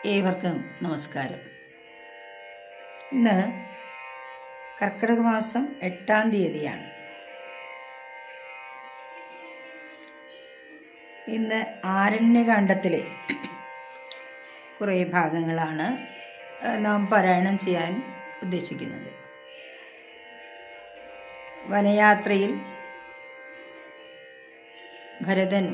ഏവർക്കും നമസ്കാരം ഇന്ന് കർക്കിടക മാസം എട്ടാം തീയതിയാണ് ഇന്ന് ആരണ്യകാണ്ഡത്തിലെ കുറേ ഭാഗങ്ങളാണ് ഏഹ്, നാം പാരായണം ചെയ്യാൻ ഉദ്ദേശിക്കുന്നത് വനയാത്രയിൽ ഭരതൻ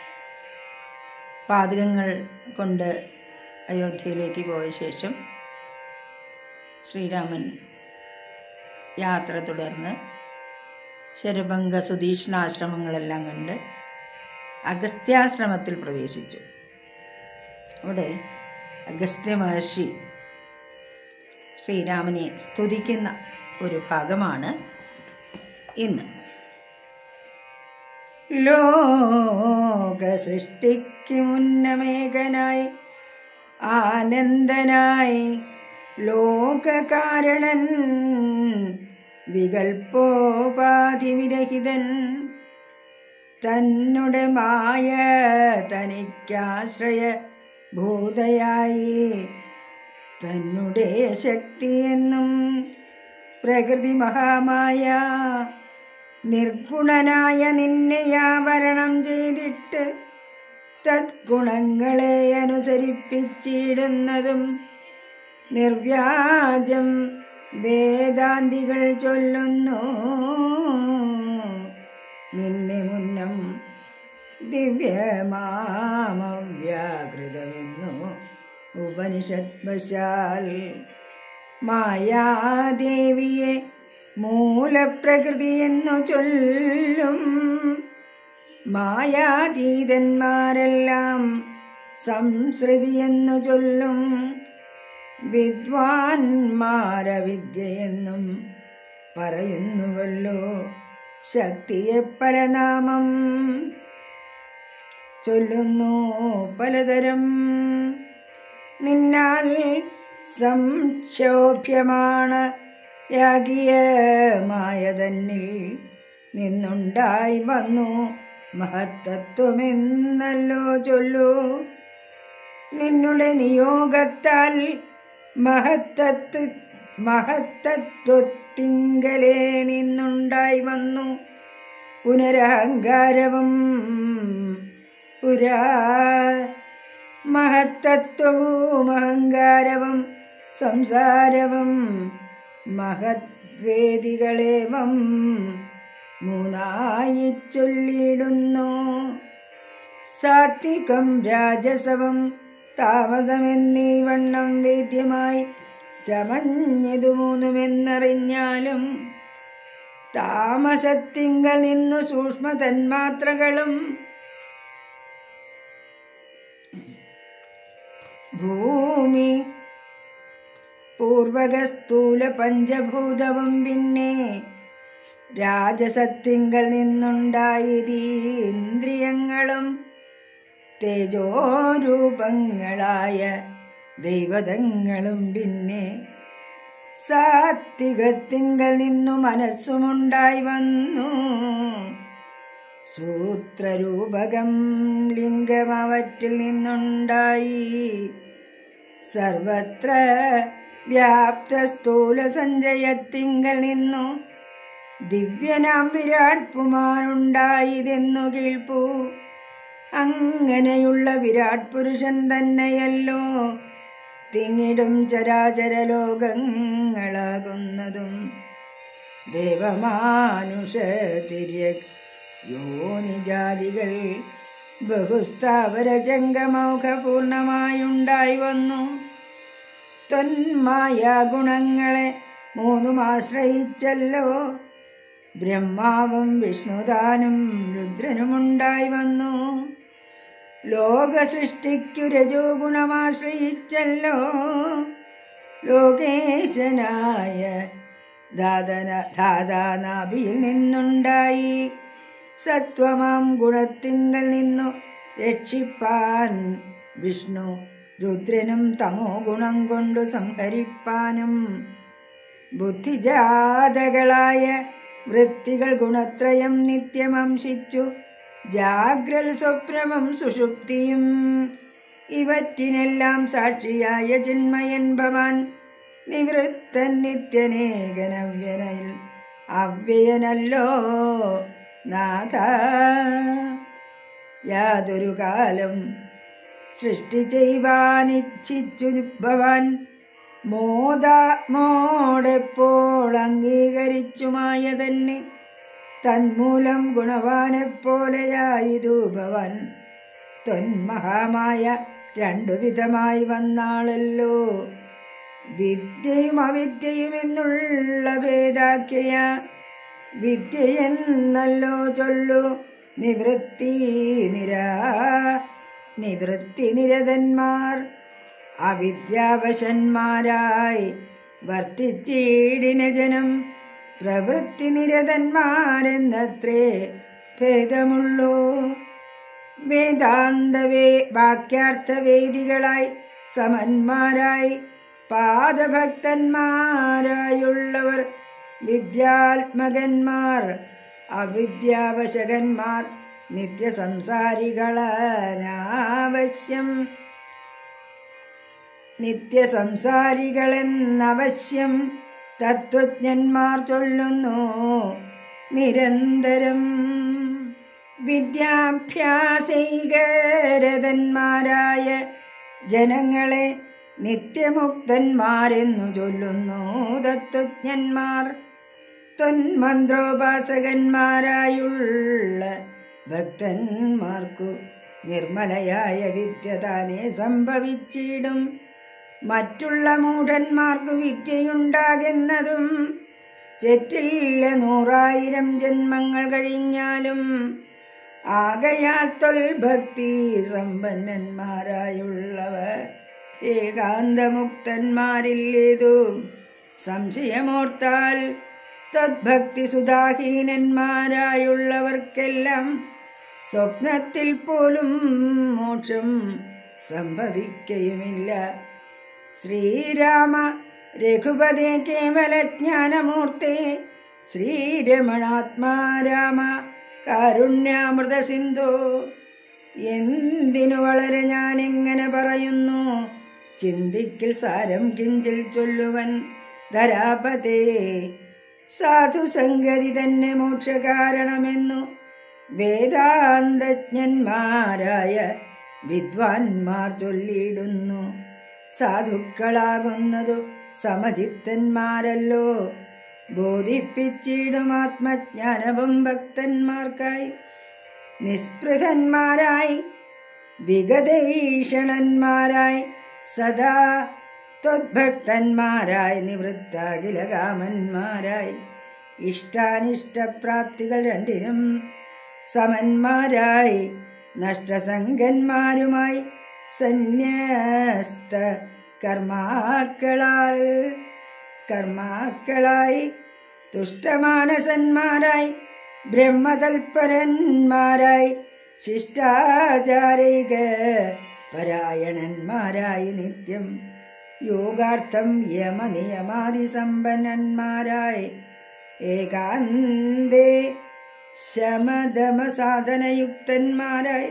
പാതകങ്ങൾ കൊണ്ട് അയോധ്യയിലേക്ക് പോയ ശേഷം ശ്രീരാമൻ യാത്ര തുടർന്ന് ശരഭംഗ സുധീഷ്ണാശ്രമങ്ങളെല്ലാം കണ്ട് അഗസ്ത്യാശ്രമത്തിൽ പ്രവേശിച്ചു അവിടെ അഗസ്ത്യ മഹർഷി ശ്രീരാമനെ സ്തുതിക്കുന്ന ഒരു ഭാഗമാണ് ഇന്ന് ലോക സൃഷ്ടിക്ക് മുന്നമേകനായി ആനന്ദനായി ലോകകാരണൻ വികൽപ്പോപാധിവിരഹിതൻ തന്നുടെ മായ തനിക്കാശ്രയ ഭൂതയായി തന്നുടെ ശക്തിയെന്നും പ്രകൃതി മഹാമായ നിർഗുണനായ നിന്നെ ആവരണം ചെയ്തിട്ട് തദ്ഗുണങ്ങളെ അനുസരിപ്പിച്ചിടുന്നതും നിർവ്യാജം വേദാന്തികൾ ചൊല്ലുന്നു നിന്നെ മുന്നം ദിവ്യമാമവ്യാകൃതമെന്നു ഉപനിഷത് വശാൽ മായാദേവിയെ മൂലപ്രകൃതി എന്നു ചൊല്ലും മായാതീതന്മാരെല്ലാം സംസൃതി എന്നു ചൊല്ലും വിദ്വാൻമാരവിദ്യയെന്നും പറയുന്നുവല്ലോ ശക്തിയെ പരനാമം ചൊല്ലുന്നു പലതരം നിന്നാൽ സംക്ഷോഭ്യമാണ് യാഗിയമായ തന്നിൽ നിന്നുണ്ടായി വന്നു മഹത്തത്വമെന്നല്ലോ ചൊല്ലൂ നിന്നുടെ നിയോഗത്താൽ മഹത്തത്വ മഹത്തത്വത്തിങ്കലേ നിന്നുണ്ടായി വന്നു പുനരഹങ്കാരവും പുരാ മഹത്തത്വവും അഹങ്കാരവും സംസാരവും മഹദ്വേദികളേവം മൂന്നായി ചൊല്ലിയിടുന്നു സാത്വികം രാജസവും താമസമെന്നീ വണ്ണം വേദ്യമായി ചമഞ്ഞതു മൂന്നുമെന്നറിഞ്ഞാലും താമസത്തിങ്കൽ നിന്നു സൂക്ഷ്മ തന്മാത്രകളും ഭൂമി പൂർവകസ്ഥൂല പഞ്ചഭൂതവും പിന്നെ രാജസത്തിങ്കൽ നിന്നുണ്ടായി ഇന്ദ്രിയങ്ങളും തേജോരൂപങ്ങളായ ദൈവതങ്ങളും പിന്നെ സാത്വികത്തിങ്കൽ നിന്നു മനസ്സുമുണ്ടായി വന്നു സൂത്രരൂപകം ലിംഗം അവറ്റിൽ നിന്നുണ്ടായി സർവത്ര വ്യാപ്ത സ്ഥൂല സഞ്ചയത്തിങ്കൽ നിന്നു ദിവ്യനാം വിരാട് പുമാനുണ്ടായതെന്നു കേൾപ്പൂ അങ്ങനെയുള്ള വിരാട് പുരുഷൻ തന്നെയല്ലോ തിങ്ങിടും ചരാചര ലോകങ്ങളാകുന്നതും ദേവമാനുഷ തിര്യ യോനിജാതികൾ ബഹുസ്ഥാവര ജംഗമൗഖ പൂർണ്ണമായുണ്ടായി വന്നു തൊന്മായ ഗുണങ്ങളെ മൂന്നും ആശ്രയിച്ചല്ലോ ബ്രഹ്മാവും വിഷ്ണുദാനും രുദ്രനുമുണ്ടായി വന്നു ലോക സൃഷ്ടിക്കു രജോ ഗുണമാശ്രയിച്ചല്ലോ ലോകേശനായ ദാതന ധാതാനാഭിയിൽ നിന്നുണ്ടായി സത്വമാം ഗുണത്തിങ്കൽ നിന്നു രക്ഷിപ്പാൻ വിഷ്ണു രുദ്രനും തമോ ഗുണം കൊണ്ടു സംഹരിപ്പാനും ബുദ്ധിജാതകളായ വൃത്തികൾ ഗുണത്രയം നിത്യമംശിച്ചു ജാഗ്രൽ സ്വപ്നവും സുഷുപ്തിയും ഇവറ്റിനെല്ലാം സാക്ഷിയായ ചിന്മയൻ ഭവാൻ നിവൃത്തൻ നിത്യനേകനവ്യനയിൽ അവ്യയനല്ലോ നാഥ യാതൊരു കാലം സൃഷ്ടി ചെയ്യുവാനിച്ഛിച്ചു ഭവാൻ മോദാത്മോടെപ്പോൾ അംഗീകരിച്ചുമായ തന്നെ തന്മൂലം ഗുണവാനെപ്പോലെയായിരു ഭവൻ തൊന്മഹാമായ രണ്ടു വിധമായി വന്നാളല്ലോ വിദ്യയും അവിദ്യയും എന്നുള്ള ഭേദാക്കിയ വിദ്യയെന്നല്ലോ ചൊല്ലു നിവൃത്തി നിരാ നിവൃത്തി നിരതന്മാർ അവിദ്യാവശന്മാരായി വർത്തിച്ചീടിന ജനം പ്രവൃത്തി നിരതന്മാരെന്നത്രേ ഭേദമുള്ളൂ വേദാന്തവേ വാക്യാർത്ഥവേദികളായി സമന്മാരായി പാദഭക്തന്മാരായുള്ളവർ വിദ്യാത്മകന്മാർ അവിദ്യാവശകന്മാർ നിത്യസംസാരികളനാവശ്യം നിത്യസംസാരികളെന്നവശ്യം തത്വജ്ഞന്മാർ ചൊല്ലുന്നു നിരന്തരം വിദ്യാഭ്യാസൈകരതന്മാരായ ജനങ്ങളെ നിത്യമുക്തന്മാരെന്നു ചൊല്ലുന്നു തത്വജ്ഞന്മാർ തൊന്മന്ത്രോപാസകന്മാരായുള്ള ഭക്തന്മാർക്കു നിർമ്മലയായ വിദ്യ താനെ സംഭവിച്ചിടും മറ്റുള്ള മൂഢന്മാർക്കു വിദ്യയുണ്ടാകുന്നതും ചെറ്റില്ല നൂറായിരം ജന്മങ്ങൾ കഴിഞ്ഞാലും ആകയാൽ തൊൽഭക്തി സമ്പന്നന്മാരായുള്ളവർ ഏകാന്തമുക്തന്മാരില്ലേതു സംശയമോർത്താൽ തദ്ഭക്തി സുധാഹീനന്മാരായുള്ളവർക്കെല്ലാം സ്വപ്നത്തിൽ പോലും മോക്ഷം സംഭവിക്കയുമില്ല ശ്രീരാമ രഘുപതേ കേവലജ്ഞാനമൂർത്തേ ശ്രീരമണാത്മാരാമ കാരുണ്യാമൃത സിന്ധു എന്തിനു വളരെ ഞാൻ എങ്ങനെ പറയുന്നു ചിന്തിക്കിൽ സാരം കിഞ്ചിൽ ചൊല്ലുവൻ ധരാപതേ സാധുസംഗതി തന്നെ മോക്ഷകാരണമെന്നു വേദാന്തജ്ഞന്മാരായ വിദ്വാൻമാർ ചൊല്ലിയിടുന്നു സാധുക്കളാകുന്നതു സമചിത്തന്മാരല്ലോ ബോധിപ്പിച്ചിടും ആത്മജ്ഞാനവും ഭക്തന്മാർക്കായി നിസ്പൃഹന്മാരായി വിഗതൈഷണന്മാരായി സദാ ത്വദ്ഭക്തന്മാരായി നിവൃത്താകിലകാമന്മാരായി ഇഷ്ടാനിഷ്ടപ്രാപ്തികൾ രണ്ടിനും സമന്മാരായി നഷ്ടസംഗന്മാരുമായി സന്യസ്ത കർമാക്കളാൽ കർമാക്കളായി തുഷ്ടമാനസന്മാരായി ബ്രഹ്മതൽപരന്മാരായി ശിഷ്ടാചാരിക പരായണന്മാരായി നിത്യം യോഗാർത്ഥം യമനിയമാതി സമ്പന്നന്മാരായി ഏകാന്തേ ശമദമ സാധനയുക്തന്മാരായി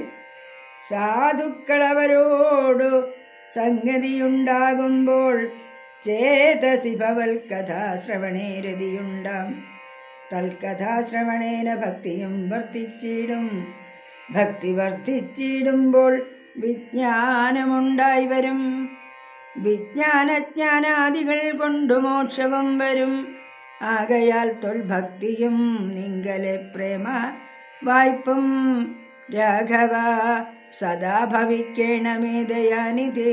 സാധുക്കളവരോടു സംഗതിയുണ്ടാകുമ്പോൾ ചേതസി ഭവൽ കഥാശ്രവണേ രതിയുണ്ടാം തൽക്കഥാശ്രവണേന ഭക്തിയും വർദ്ധിച്ചിടും ഭക്തി വർദ്ധിച്ചിടുമ്പോൾ വിജ്ഞാനമുണ്ടായി വരും വിജ്ഞാനജ്ഞാനാദികൾ കൊണ്ടു മോക്ഷവും വരും ആകയാൽ തൊൽഭക്തിയും നിങ്കലെ പ്രേമ വായ്പും രാഘവ സദാ ഭവിക്കണമേ ദയാനിധേ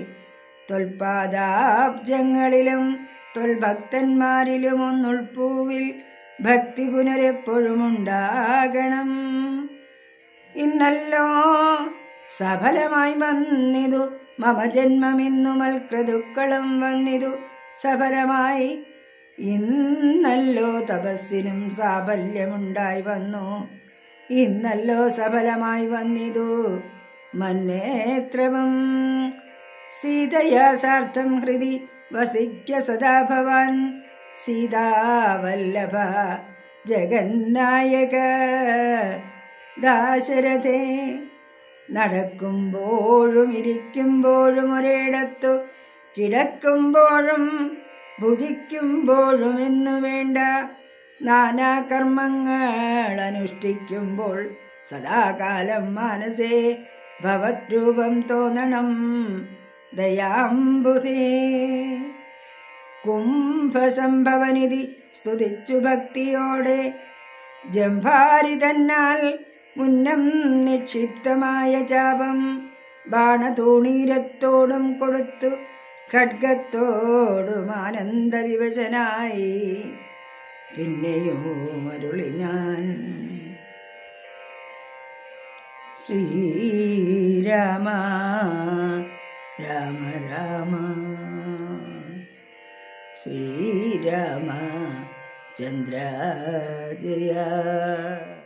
തൊൽപാദാബ്ജങ്ങളിലും തൊൽഭക്തന്മാരിലും ഒന്നുൾപ്പൂവിൽ ഭക്തി പുനരെപ്പോഴും ഉണ്ടാകണം ഇന്നല്ലോ സഫലമായി വന്നിതു മമ ജന്മമിന്നു മൽക്രതുക്കളും വന്നിതു സഫലമായി ഇന്നല്ലോ തപസ്സിനും സാഫല്യമുണ്ടായി വന്നു ഇന്നല്ലോ സഫലമായി വന്നിതു മന്നേത്രവും സീതയാ സാർത്ഥം ഹൃദി വസിക്ക സദാ ഭവാൻ സീതാവല്ലഭ ജഗന്നായക ദാശരഥേ നടക്കുമ്പോഴും ഇരിക്കുമ്പോഴും ഒരിടത്തു കിടക്കുമ്പോഴും ഭുജിക്കുമ്പോഴും എന്നു വേണ്ട നാനാ കർമ്മങ്ങൾ അനുഷ്ഠിക്കുമ്പോൾ സദാകാലം മനസ്സേ ഭവദ്രൂപം തോന്നണം ദയാംബുധേ കുംഭസംഭവനിധി സ്തുതിച്ചു ഭക്തിയോടെ ജംഭാരി തന്നാൽ മുന്നം നിക്ഷിപ്തമായ ചാപം ബാണതൂണീരത്തോടും കൊടുത്തു ഖഡ്ഗത്തോടും ആനന്ദവിവശനായി പിന്നെയോ മരുളി ഞാൻ ശ്രീരാമ രാമ രാമ ശ്രീരാമ ചന്ദ്ര ജയ